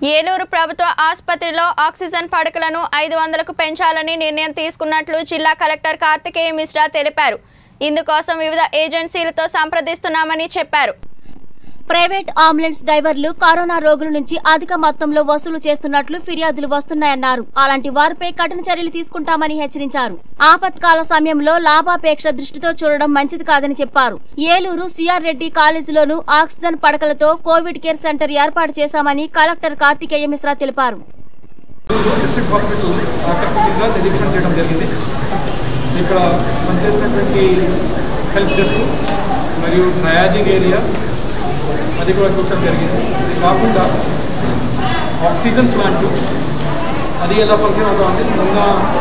ఏలూరు ప్రభుత్వ ఆసుపత్రిలో ఆక్సిజన్ పడకలను ఐదు వందలకు పెంచాలని నిర్ణయం తీసుకున్నట్లు జిల్లా కలెక్టర్ కార్తికేయ మిశ్రా తెలిపారు ఇందుకోసం వివిధ ఏజెన్సీలతో సంప్రదిస్తున్నామని చెప్పారు ప్రైవేట్ అంబులెన్స్ డ్రైవర్లు కరోనా రోగుల నుంచి అధిక మొత్తంలో వసూలు చేస్తున్నట్లు ఫిర్యాదులు వస్తున్నాయన్నారు అలాంటి వారిపై కఠిన చర్యలు తీసుకుంటామని హెచ్చరించారు ఆపత్కాల సమయంలో లాభాపేక్ష దృష్టితో చూడడం మంచిది కాదని చెప్పారు ఏలూరు సిఆర్ రెడ్డి కాలేజీలోనూ ఆక్సిజన్ పడకలతో కోవిడ్ కేర్ సెంటర్ ఏర్పాటు చేశామని కలెక్టర్ కార్తికేయ మిశ్రా తెలిపారు డిస్ట్రిక్ట్ హాస్పిటల్ ఆకస్మికంగా నిరీక్షణ చేయడం జరిగింది ఇక్కడ పనిచేసినటువంటి హెల్ప్ డెస్క్ మరియు ట్రయాజింగ్ ఏరియా అది కూడా చూడటం జరిగింది ఇది కాకుండా ఆక్సిజన్ ప్లాంట్ అది ఎలా ఫంక్షన్ అవుతుంది మొన్న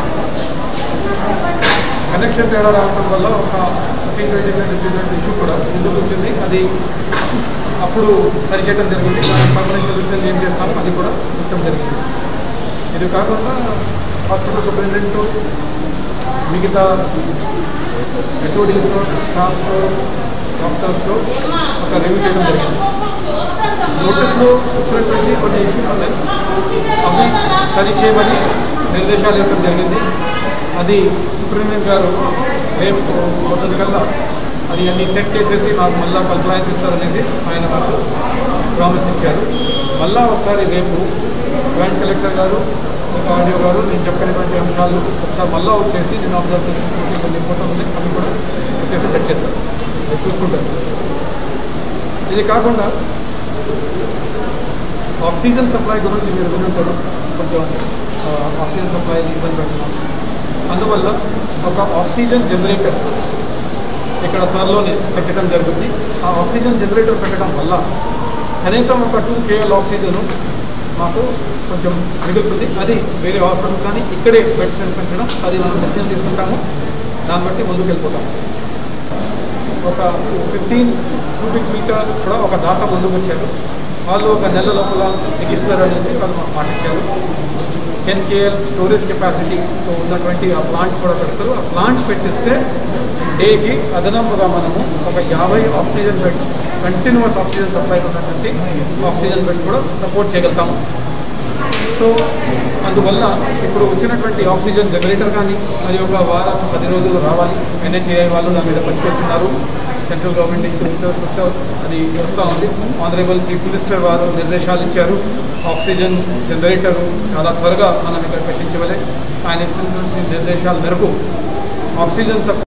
కనెక్షన్ తేడా రావడం వల్ల ఒక ఫిఫ్టీన్ ట్వంటీ ట్వంటీ ఇష్యూ కూడా ముందుకు వచ్చింది అది అప్పుడు సరిచేయడం జరిగింది దాని పర్మనెంట్ సొల్యూషన్ ఏం చేస్తామో అది కూడా చూడటం జరిగింది ఇది కాకుండా హాస్పిటల్ సూపరింటెండెంట్ మిగతా హెచ్ఓడీస్తో స్టాఫ్తో డాక్టర్స్తో ఒక రివ్యూ చేయడం జరిగింది నోటీస్లో వచ్చినటువంటి కొన్ని ఇష్యూస్ ఉన్నాయి అవి సరి చేయమని నిర్దేశాలు ఇవ్వడం జరిగింది అది సూపరింటెండెంట్ గారు రేపు పొద్దున కల్లా అది అన్ని సెట్ చేసేసి నాకు మళ్ళా కంప్లైన్స్ ఇస్తారనేసి ఆయన నాకు ప్రామిస్ ఇచ్చారు మళ్ళా ఒకసారి రేపు జాయింట్ కలెక్టర్ గారు ఇంకా ఆడియో గారు నేను చెప్పినటువంటి అంశాలు ఒకసారి మళ్ళా వచ్చేసి నేను అబ్జర్వ్ చేసుకుంటే కొన్ని ఇంపార్టెంట్ ఉన్నాయి అవి కూడా వచ్చేసి సెట్ చేస్తాను అది చూసుకుంటాను ఇది కాకుండా ఆక్సిజన్ సప్లై గురించి మీరు వినుంటారు కొంచెం ఆ, ఆక్సిజన్ సప్లై ఇబ్బంది పెడుతున్నాం అందువల్ల ఒక ఆక్సిజన్ జనరేటర్ ఇక్కడ త్వరలోనే పెట్టడం జరుగుతుంది ఆ ఆక్సిజన్ జనరేటర్ పెట్టడం వల్ల కనీసం ఒక టూ కేఎల్ ఆక్సిజన్ మాకు కొంచెం మిగులుతుంది అది వేరే హాస్పిటల్స్ కానీ ఇక్కడే బెడ్స్ పెంచడం అది మనం డెసిషన్ తీసుకుంటాము దాన్ని బట్టి ముందుకు వెళ్ళిపోతాము ఒక ఫిఫ్టీన్ క్యూబిక్ మీటర్ కూడా ఒక దాత ముందుకు వచ్చారు వాళ్ళు ఒక నెల లోపల మీకు ఇస్తారు అనేసి వాళ్ళు మాకు మాట ఇచ్చారు టెన్ కేఎల్ స్టోరేజ్ కెపాసిటీతో ఉన్నటువంటి ఆ ప్లాంట్ కూడా పెడతారు ఆ ప్లాంట్ పెట్టిస్తే డేకి అదనపుగా మనము ఒక యాభై oxygen beds continuous oxygen supply ఉన్నటువంటి ఆక్సిజన్ బెడ్స్ కూడా సపోర్ట్ చేయగలుగుతాము సో అందువల్ల ఇప్పుడు వచ్చినటువంటి ఆక్సిజన్ జనరేటర్ కానీ మరి ఒక వారం పది రోజులు రావాలి ఎన్హెచ్ఏఐ వాళ్ళు దాని మీద పనిచేస్తున్నారు సెంట్రల్ గవర్నమెంట్ నుంచి రిసోర్స్ వచ్చా అది వస్తూ ఉంది ఆనరబుల్ చీఫ్ మినిస్టర్ వారు నిర్దేశాలు ఇచ్చారు ఆక్సిజన్ జనరేటర్ చాలా త్వరగా మనం ఇక్కడ పెట్టించవలే ఆయన ఇచ్చినటువంటి నిర్దేశాల మేరకు ఆక్సిజన్ సప్లై